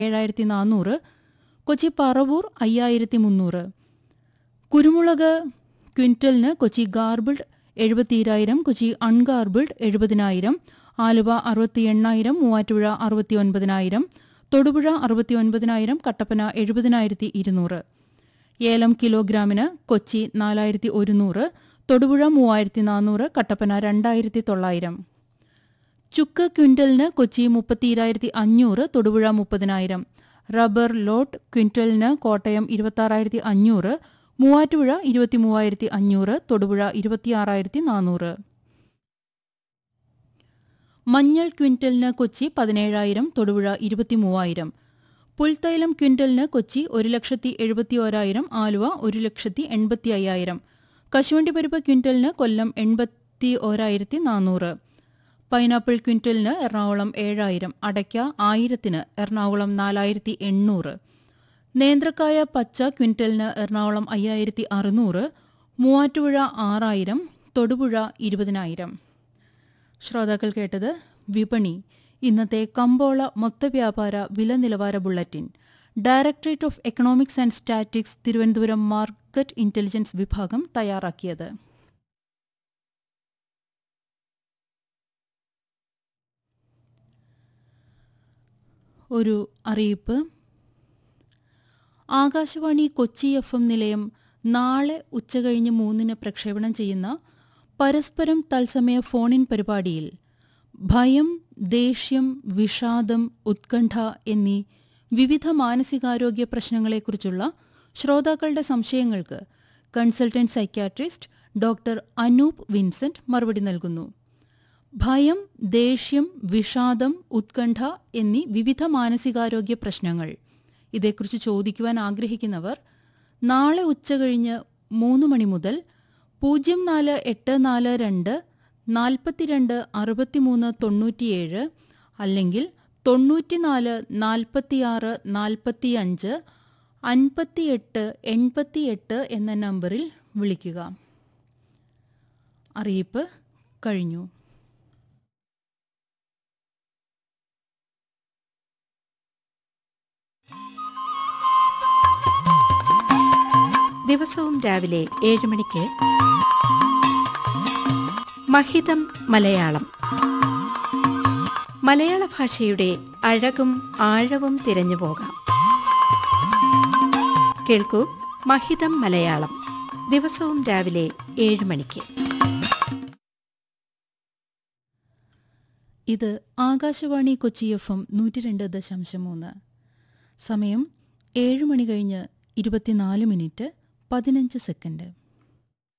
ഏഴായിരത്തി നാനൂറ് കൊച്ചി പറവൂർ അയ്യായിരത്തി മുന്നൂറ് കുരുമുളക് ക്വിൻ്റലിന് കൊച്ചി ഗാർബിൾഡ് എഴുപത്തിരായിരം കൊച്ചി അൺഗാർബിൾഡ് എഴുപതിനായിരം ആലുവ അറുപത്തി എണ്ണായിരം മൂവാറ്റുപുഴ അറുപത്തി ഒൻപതിനായിരം തൊടുപുഴ അറുപത്തി ഒൻപതിനായിരം കട്ടപ്പന എഴുപതിനായിരത്തി ഇരുന്നൂറ് ഏലം കിലോഗ്രാമിന് കൊച്ചി നാലായിരത്തി ഒരുന്നൂറ് തൊടുപുഴ മൂവായിരത്തി നാനൂറ് കട്ടപ്പന രണ്ടായിരത്തി തൊള്ളായിരം ചുക്ക് ക്വിൻ്റലിന് കൊച്ചി മുപ്പത്തിയിരായിരത്തി അഞ്ഞൂറ് തൊടുപുഴ മുപ്പതിനായിരം റബ്ബർ ലോട്ട് ക്വിൻ്റലിന് കോട്ടയം ഇരുപത്താറായിരത്തി അഞ്ഞൂറ് മൂവാറ്റുപുഴ ഇരുപത്തി മൂവായിരത്തി അഞ്ഞൂറ് തൊടുപുഴ ഇരുപത്തിയാറായിരത്തി നാനൂറ് മഞ്ഞൾ ക്വിൻ്റലിന് കൊച്ചി പതിനേഴായിരം തൊടുപുഴ ഇരുപത്തി മൂവായിരം പുൽത്തൈലം ക്വിൻ്റലിന് കൊച്ചി ഒരു ലക്ഷത്തി എഴുപത്തി ഓരായിരം ആലുവ ഒരു ലക്ഷത്തി എൺപത്തി അയ്യായിരം കശുവണ്ടി പരിപ്പ് ക്വിൻ്റലിന് കൊല്ലം എൺപത്തി ഓരായിരത്തി നാനൂറ് പൈനാപ്പിൾ ക്വിൻ്റലിന് എറണാകുളം ഏഴായിരം അടയ്ക്ക ആയിരത്തിന് എറണാകുളം നാലായിരത്തി എണ്ണൂറ് നേന്ത്രക്കായ പച്ച ക്വിൻ്റലിന് എറണാകുളം അയ്യായിരത്തി അറുന്നൂറ് മൂവാറ്റുപുഴ ആറായിരം തൊടുപുഴ ഇരുപതിനായിരം ശ്രോതാക്കൾ കേട്ടത് വിപണി ഇന്നത്തെ കമ്പോള മൊത്തവ്യാപാര വില നിലവാര bulletin directorate of economics and statics Thiruvananthapuram market intelligence വിഭാഗം തയ്യാറാക്കിയത് ഒരു അറിയിപ്പ് ആകാശവാണി കൊച്ചി എഫ് എം നിലയം നാളെ ഉച്ചകഴിഞ്ഞ് മൂന്നിന് പ്രക്ഷേപണം ചെയ്യുന്ന പരസ്പരം തത്സമയ ഫോണിൻ പരിപാടിയിൽ ഭയം ദേഷ്യം വിഷാദം ഉത്കണ്ഠ എന്നീ വിവിധ മാനസികാരോഗ്യ പ്രശ്നങ്ങളെക്കുറിച്ചുള്ള ശ്രോതാക്കളുടെ സംശയങ്ങൾക്ക് consultant psychiatrist doctor Anoop Vincent മറുപടി നൽകുന്നു ഭയം ദേഷ്യം വിഷാദം ഉത്കണ്ഠ എന്നീ വിവിധ മാനസികാരോഗ്യ പ്രശ്നങ്ങൾ ഇതേക്കുറിച്ച് ചോദിക്കുവാൻ ആഗ്രഹിക്കുന്നവർ നാളെ ഉച്ചകഴിഞ്ഞ് മൂന്ന് മണി മുതൽ പൂജ്യം നാല് എട്ട് നാല് രണ്ട് നാൽപ്പത്തിരണ്ട് അറുപത്തിമൂന്ന് തൊണ്ണൂറ്റിയേഴ് അല്ലെങ്കിൽ തൊണ്ണൂറ്റിനാല് നാൽപ്പത്തിയാറ് നാൽപ്പത്തിയഞ്ച് അൻപത്തിയെട്ട് എൺപത്തിയെട്ട് എന്ന നമ്പറിൽ വിളിക്കുക അറിയിപ്പ് കഴിഞ്ഞു ദിവസവും രാവിലെ ഏഴ് മണിക്ക് മഹിതം മലയാളം മലയാള ഭാഷയുടെ അഴകും ആഴവും തിരഞ്ഞു പോകാം കേൾക്കൂ മഹിതം മലയാളം ദിവസവും രാവിലെ ഏഴ് മണിക്ക് ഇത് ആകാശവാണി കൊച്ചി എഫ് എം നൂറ്റി രണ്ട് ദശാംശം മൂന്ന് സമയം ഏഴ് മണി കഴിഞ്ഞ് ഇരുപത്തിനാല് മിനിറ്റ് പതിനഞ്ച് സെക്കൻഡ്